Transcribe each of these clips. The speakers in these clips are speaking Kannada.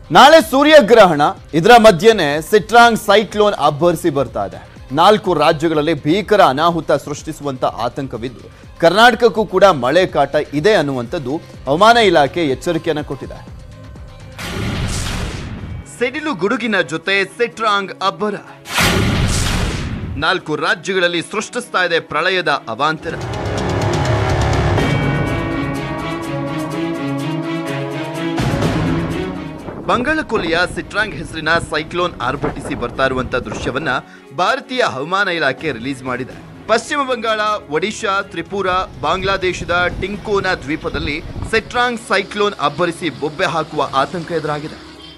ನಾಳೆ ಸೂರ್ಯಗ್ರಹಣ ಇದರ ಮಧ್ಯೆನೆ ಸಿಟ್ರಾಂಗ್ ಸೈಕ್ಲೋನ್ ಅಬ್ಬರಿಸಿ ಬರ್ತಾ ಇದೆ ನಾಲ್ಕು ರಾಜ್ಯಗಳಲ್ಲಿ ಭೀಕರ ಅನಾಹುತ ಸೃಷ್ಟಿಸುವಂತ ಆತಂಕವಿದ್ದು ಕರ್ನಾಟಕಕ್ಕೂ ಕೂಡ ಮಳೆ ಕಾಟ ಇದೆ ಅನ್ನುವಂಥದ್ದು ಹವಾಮಾನ ಇಲಾಖೆ ಎಚ್ಚರಿಕೆಯನ್ನು ಕೊಟ್ಟಿದೆ ಸಿಡಿಲು ಗುಡುಗಿನ ಜೊತೆ ಸಿಟ್ರಾಂಗ್ ಅಬ್ಬರ ನಾಲ್ಕು ರಾಜ್ಯಗಳಲ್ಲಿ ಸೃಷ್ಟಿಸ್ತಾ ಇದೆ ಪ್ರಳಯದ ಅವಾಂತರ ಬಂಗಾಳಕೊಲ್ಲಿಯ ಸಿಟ್ರಾಂಗ್ ಹೆಸರಿನ ಸೈಕ್ಲೋನ್ ಆರ್ಭಟಿಸಿ ಬರ್ತಾ ಇರುವಂತ ದೃಶ್ಯವನ್ನ ಭಾರತೀಯ ಹವಾಮಾನ ಇಲಾಖೆ ರಿಲೀಸ್ ಮಾಡಿದೆ ಪಶ್ಚಿಮ ಬಂಗಾಳ ಒಡಿಶಾ ತ್ರಿಪುರಾ ಬಾಂಗ್ಲಾದೇಶದ ಟಿಂಕೋನಾ ದ್ವೀಪದಲ್ಲಿ ಸಿಟ್ರಾಂಗ್ ಸೈಕ್ಲೋನ್ ಅಬ್ಬರಿಸಿ ಬೊಬ್ಬೆ ಹಾಕುವ ಆತಂಕ ಎದುರಾಗಿದೆ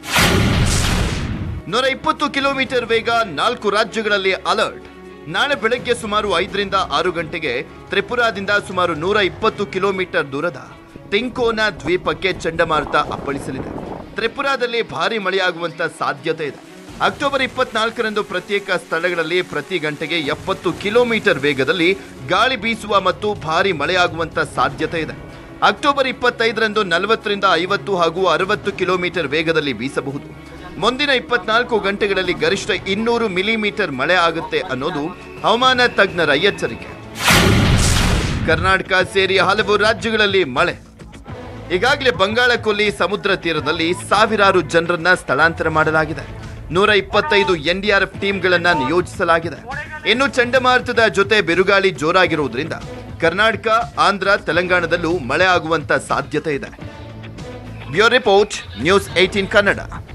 ನೂರ ಇಪ್ಪತ್ತು ಕಿಲೋಮೀಟರ್ ವೇಗ ನಾಲ್ಕು ರಾಜ್ಯಗಳಲ್ಲಿ ಅಲರ್ಟ್ ನಾಳೆ ಬೆಳಗ್ಗೆ ಸುಮಾರು ಐದರಿಂದ ಆರು ಗಂಟೆಗೆ ತ್ರಿಪುರಾದಿಂದ ಸುಮಾರು ನೂರ ಇಪ್ಪತ್ತು ಕಿಲೋಮೀಟರ್ ದೂರದ ಟಿಂಕೋನಾ ದ್ವೀಪಕ್ಕೆ ಚಂಡಮಾರುತ ಅಪ್ಪಳಿಸಲಿದೆ ತ್ರಿಪುರಾದಲ್ಲಿ ಭಾರಿ ಮಳೆಯಾಗುವಂತ ಸಾಧ್ಯತೆ ಇದೆ ಅಕ್ಟೋಬರ್ ಇಪ್ಪತ್ನಾಲ್ಕರಂದು ಪ್ರತ್ಯೇಕ ಸ್ಥಳಗಳಲ್ಲಿ ಪ್ರತಿ ಗಂಟೆಗೆ ಎಪ್ಪತ್ತು ಕಿಲೋಮೀಟರ್ ವೇಗದಲ್ಲಿ ಗಾಳಿ ಬೀಸುವ ಮತ್ತು ಭಾರಿ ಮಳೆಯಾಗುವಂತ ಸಾಧ್ಯತೆ ಇದೆ ಅಕ್ಟೋಬರ್ ಇಪ್ಪತ್ತೈದರಂದು ನಲವತ್ತರಿಂದ ಐವತ್ತು ಹಾಗೂ ಅರವತ್ತು ಕಿಲೋಮೀಟರ್ ವೇಗದಲ್ಲಿ ಬೀಸಬಹುದು ಮುಂದಿನ ಇಪ್ಪತ್ನಾಲ್ಕು ಗಂಟೆಗಳಲ್ಲಿ ಗರಿಷ್ಠ ಇನ್ನೂರು ಮಿಲಿಮೀಟರ್ ಮಳೆ ಆಗುತ್ತೆ ಅನ್ನೋದು ಹವಾಮಾನ ತಜ್ಞರ ಎಚ್ಚರಿಕೆ ಕರ್ನಾಟಕ ಸೇರಿ ಹಲವು ರಾಜ್ಯಗಳಲ್ಲಿ ಮಳೆ ಈಗಾಗಲೇ ಬಂಗಾಳ ಕೊಲ್ಲಿ ಸಮುದ್ರ ತೀರದಲ್ಲಿ ಸಾವಿರಾರು ಜನರನ್ನ ಸ್ಥಳಾಂತರ ಮಾಡಲಾಗಿದೆ ನೂರ ಇಪ್ಪತ್ತೈದು ಎನ್ಡಿಆರ್ಎಫ್ ಟೀಮ್ಗಳನ್ನ ನಿಯೋಜಿಸಲಾಗಿದೆ ಇನ್ನು ಚಂಡಮಾರುತದ ಜೊತೆ ಬಿರುಗಾಳಿ ಜೋರಾಗಿರುವುದರಿಂದ ಕರ್ನಾಟಕ ಆಂಧ್ರ ತೆಲಂಗಾಣದಲ್ಲೂ ಮಳೆ ಆಗುವಂತ ಸಾಧ್ಯತೆ ಇದೆ bureau report news eighteen Kannada